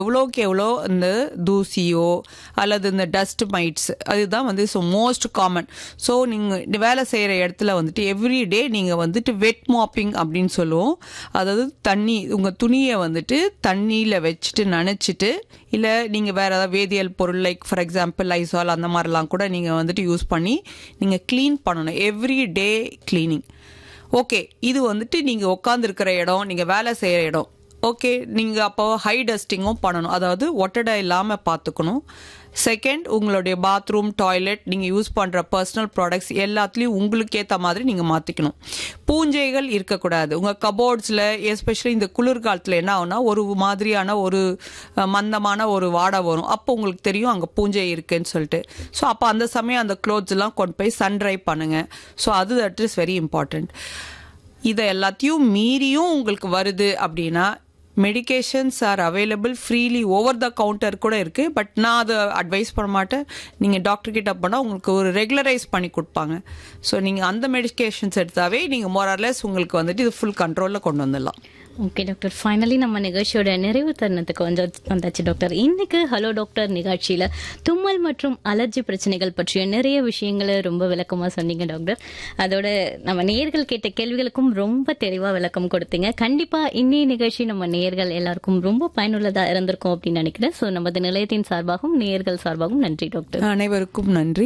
எவ்வளோக்கு எவ்வளோ இந்த தூசியோ அல்லது இந்த டஸ்ட் மைட்ஸ் அதுதான் வந்து ஸோ மோஸ்ட் காமன் ஸோ நீங்கள் வேலை செய்கிற இடத்துல வந்துட்டு எவ்ரி டே நீங்கள் வந்துட்டு வெட் மாப்பிங் அப்படின்னு சொல்லுவோம் அதாவது தண்ணி உங்கள் துணியை வந்துட்டு தண்ணியில் வச்சுட்டு நனைச்சிட்டு இல்லை நீங்கள் வேறு ஏதாவது வேதியியல் பொருள் லைக் ஃபார் எக்ஸாம்பிள் லைசால் அந்த மாதிரிலாம் கூட நீங்கள் வந்துட்டு யூஸ் பண்ணி நீங்கள் க்ளீன் பண்ணணும் எவ்ரி டே க்ளீனிங் ஓகே இது வந்துட்டு நீங்கள் உட்காந்துருக்கிற இடம் நீங்கள் வேலை செய்கிற இடம் ஓகே நீங்கள் அப்போ ஹை டஸ்டிங்கும் பண்ணணும் அதாவது ஒட்டடை இல்லாமல் பார்த்துக்கணும் செகண்ட் உங்களுடைய பாத்ரூம் டாய்லெட் நீங்கள் யூஸ் பண்ணுற பர்சனல் ப்ராடக்ட்ஸ் எல்லாத்துலேயும் உங்களுக்கு ஏற்ற மாதிரி நீங்கள் மாற்றிக்கணும் பூஞ்சைகள் இருக்கக்கூடாது உங்கள் கபோர்ட்ஸில் எஸ்பெஷலி இந்த குளிர்காலத்தில் என்ன ஆகுனா ஒரு மாதிரியான ஒரு அஹ், மந்தமான ஒரு வாடை வரும் அப்போ உங்களுக்கு தெரியும் அங்கே பூஞ்சை இருக்குன்னு சொல்லிட்டு ஸோ அப்போ அந்த சமயம் அந்த clothes எல்லாம் கொண்டு போய் சன் ட்ரை பண்ணுங்கள் ஸோ அது தட் இஸ் வெரி இம்பார்ட்டண்ட் இதை எல்லாத்தையும் மீறியும் உங்களுக்கு வருது அப்படின்னா medications are available freely over the counter கூட இருக்குது பட் நான் அதை அட்வைஸ் பண்ண மாட்டேன் நீங்கள் டாக்டர் கிட்ட போனால் உங்களுக்கு ஒரு ரெகுலரைஸ் பண்ணி கொடுப்பாங்க ஸோ நீங்கள் அந்த மெடிகேஷன்ஸ் எடுத்தாவே நீங்கள் மோரர்லெஸ் உங்களுக்கு வந்துட்டு இது ஃபுல் கண்ட்ரோலில் கொண்டு வந்துடலாம் ஓகே டாக்டர் ஃபைனலி நம்ம நிகழ்ச்சியோட நிறைவு தருணத்துக்கு வந்து வந்தாச்சு டாக்டர் இன்னைக்கு ஹலோ டாக்டர் நிகழ்ச்சியில தும்மல் மற்றும் அலர்ஜி பிரச்சனைகள் பற்றிய நிறைய விஷயங்களை ரொம்ப விளக்கமா சொன்னீங்க டாக்டர் அதோட நம்ம நேர்கள் கேட்ட கேள்விகளுக்கும் ரொம்ப தெளிவா விளக்கம் கொடுத்தீங்க கண்டிப்பா இன்னைய நிகழ்ச்சி நம்ம நேர்கள் எல்லாருக்கும் ரொம்ப பயனுள்ளதா இருந்திருக்கும் அப்படின்னு நினைக்கிறேன் ஸோ நமது நிலையத்தின் சார்பாகவும் நேர்கள் சார்பாகவும் நன்றி டாக்டர் அனைவருக்கும் நன்றி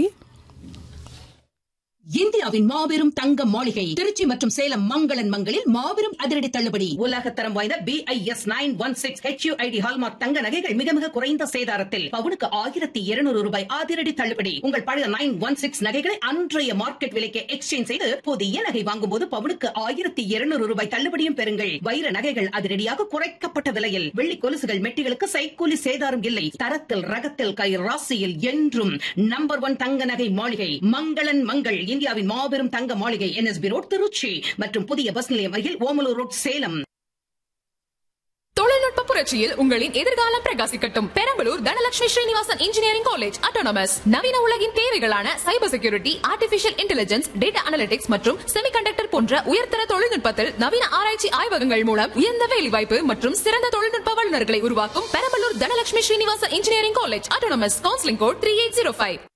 இந்தியாவின் மாபெரும் தங்க மாளிகை திருச்சி மற்றும் சேலம் மங்களன் மங்களில் மாபெரும் அதிரடி தள்ளுபடி உலகத்தரம் வாய்ந்த B I S nine one six HUID hallmark தங்க நகைகள் மிக மிக குறைந்த சேதாரத்தில் பவுனுக்கு ஆயிரத்தி இருநூறு ரூபாய் அதிரடி தள்ளுபடி உங்கள் பழைய நைன் ஒன் சிக்ஸ் நகைகளை அன்றைய மார்க்கெட் விலைக்கு எக்ஸ்சேஞ்ச் செய்து புதிய நகை வாங்கும் போது பவுனுக்கு ஆயிரத்தி இருநூறு ரூபாய் தள்ளுபடியும் பெறுங்கள் வைர நகைகள் அதிரடியாக குறைக்கப்பட்ட விலையில் வெள்ளி கொலுசுகள் மெட்டிகளுக்கு சைக்கூலி சேதாரம் இல்லை தரத்தில் ரகத்தில் கை ராசியில் என்றும் நம்பர் ஒன் தங்க நகை மாளிகை மங்களன் மங்கள் இந்தியாவின் மாபெரும் தங்க மாளிகை என்எஸ்பி ரோட் திருச்சி மற்றும் புதிய பஸ் நிலையம் அருகில் ஓமலூர் ரோட் சேலம் தொழில்நுட்ப புரட்சியில் உங்களின் எதிர்காலம் பிரகாசிக்கட்டும் Perambalur Dhanalakshmi Srinivasan engineering college autonomous நவீன உலகின் தேவைகளான cyber security artificial intelligence data analytics மற்றும் செமிகண்டக்டர் போன்ற உயர்தர தொழில்நுட்பத்தில் நவீன ஆராய்ச்சி ஆய்வகங்கள் மூலம் உயர்ந்த வேலைவாய்ப்பு மற்றும் சிறந்த தொழில்நுட்ப வல்லுநர்களை உருவாக்கும் Perambalur Dhanalakshmi Srinivasan engineering college autonomous counselling code three eight zero five